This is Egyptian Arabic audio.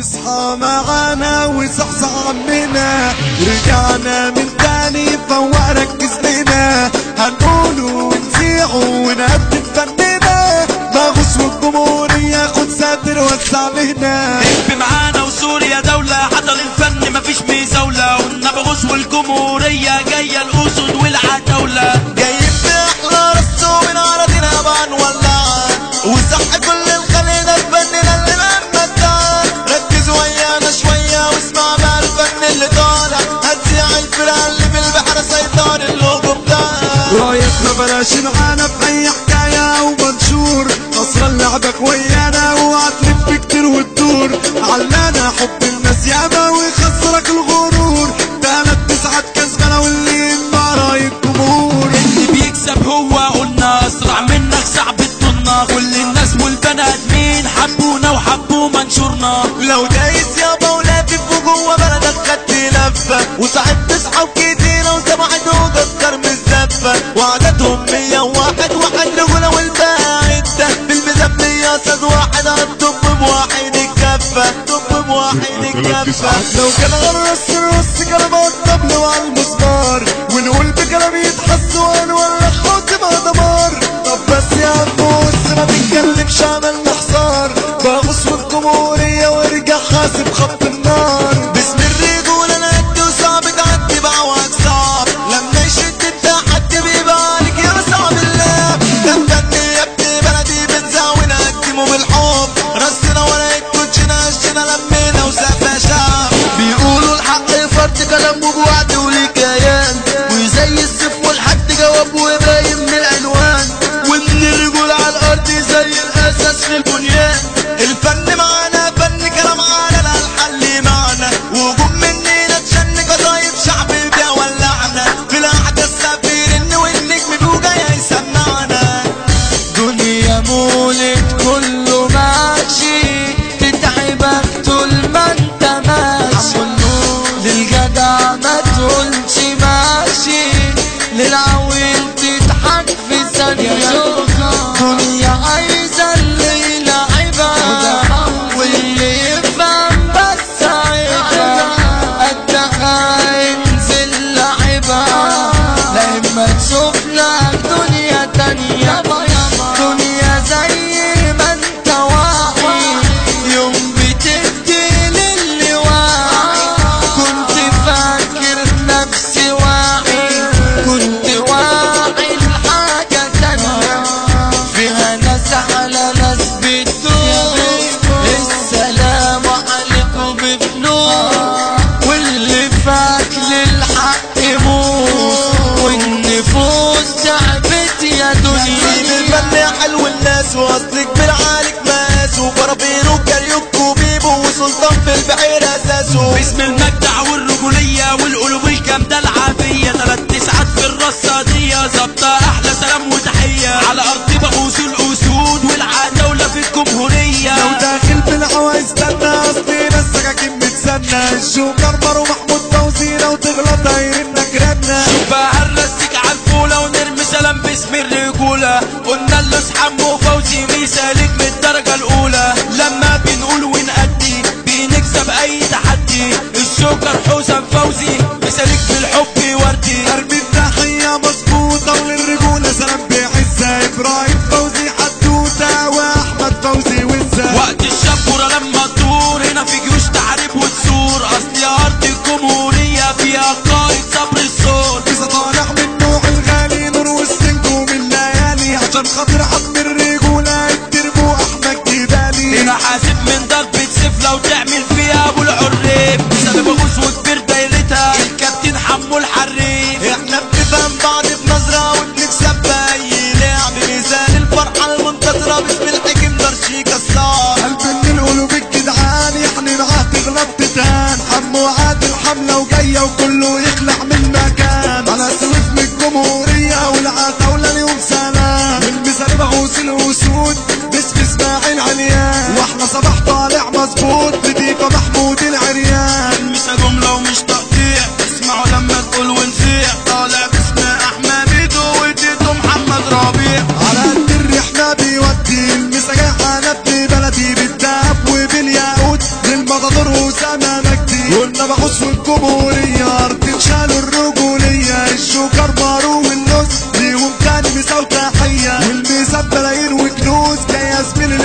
اصحى معانا وصحصح عمنا رجعنا من تاني فوق ركز لنا هنقوله ونذيعه ونقدم فننا مغوص والجمهورية خد ساتر وسع لنا في معانا وسوريا دولة حضر الفن مفيش مزاولة والنبغوص والجمهورية جاية الأسد والعتاولة جايين بأحلى رسو من أراضينا بنولعها وصح كل الخلينا فننا اللي ممتع ركز ويانا شوية واسمع بقى الفن اللي طالع هتذيع الفرقة اللي بالبحر سيطان اللوجو بتاعها رايتنا بلاش معانا في أي حكاية أو منشور نصر لعبك ويانا وهتلف كتير وتدور علانا حب الناس ياما ويخسرك الغرور تلات تسعة كسبانة واللي ينبع راي الجمهور اللي بيكسب هو قلنا أسرع منك صعب تطولنا كل الناس والبني آدمين حبونا وحبوا منشورنا لو دايس يابا ولافف وجوه بلدك خدت لفة وصاحبت اصحاب كتيرة وسمعت وتذكر من الزفة وعددهم مية وواحد واحد رجولة والباقي عدة بالميزان مية استاذ واحد هتطب بواحد الكفة طب بواحد الكفة لو كان غرس الرص كلمات الطبل وعلى المسمار ونقول بكلام يتحس ولا خوت ما دمار طب بس يا عم بص ما تتكلمش عملنا حصار بغص الجمهورية وارجع حاسب خط النار باسم الرجولة انا قد وصعب تعدي بعوج صعب لما يشد التحدي بيبقى عليك يا صعب الله ده فني يا ابني بلدي بنزع ونقدمه بالحب رسنا ولا يكونشنا عشنا لمينا وسافة شعب بيقولوا الحق فرد كلام وبوعد وليه كيان وزي السيف والحد جواب وباين من العنوان ومن الرجول على الارض زي الاساس في البنيان الفن معانا فن كلام على الحل معنا وجوب مننا تشنك طيب شعب بيع ولعنا في الاحداث سافرين والنجم بيوجا يسمعنا دنيا مولد كله ماشي تتعبك طول ما انت ماشي للجدع ما تقولش ماشي للعويل تضحك في ثانية دنيا عايزة اللي يلعبها واللي يفهم بس عيبها قدها انزل لعبها لا اما تشوف لك دنيا تانية دنيا زي ما انت واعي يوم بتدي للي واعي كنت فاكر نفسي واعي كنت واعي لحاجة تانية فيها ناس على ناس بتدوس السلام عليكم بفلوس واللي فات للحق يموت والنفوس تعبت يا دنيا الفن حلو الناس واصلك بالعالك ماس وبرابين وكاريوك وبيبو وسلطان في البحير اساسه باسم المجدع والرجولية والقلوب الجامدة العافية تلات تسعات في الرصادية ظابطة أحلى سلام وتحية على أرض بغوص الأسود والعتاولة في الجمهورية لو داخل بالهوا استنى اصلي نفسك اكيد بتسنى الجوكر مارو محمود فوزي لو تغلط هيرنك رنة فهرسك عالفولة ونرمي سلام باسم الرجولة قلنا له حمو فوزي مثالك من الدرجة الأولى لما بنقول ونأدي بنكسب أي تحدي الشوكر حسام فوزي مثالك في الحب وردي ارمي التحية مظبوطة وللرجولة سلام بعزة ابراهيم فوزي حدوتة واحمد فوزي وزة وقت الشبورة لما تدور هنا في جيوش تحارب وتثور أصل أرض الجمهورية فيها قائد صبر الصوت إذا طالع من نوع الغالي نور والسنكو من ليالي عشان خاطر عم الرجولة التربو أحمد جبالي هنا حاسب من ضربة سيف لو تعمل فيها أبو العريب سلم بغوص وكبير دايرتها مطادور وسامة مجدي قلنا بغص والجمهورية أرض شالوا الرجولية الجوكر بارو والنص ليهم تاني مساو تحية والميزات بلايين وكنوز جاي زميل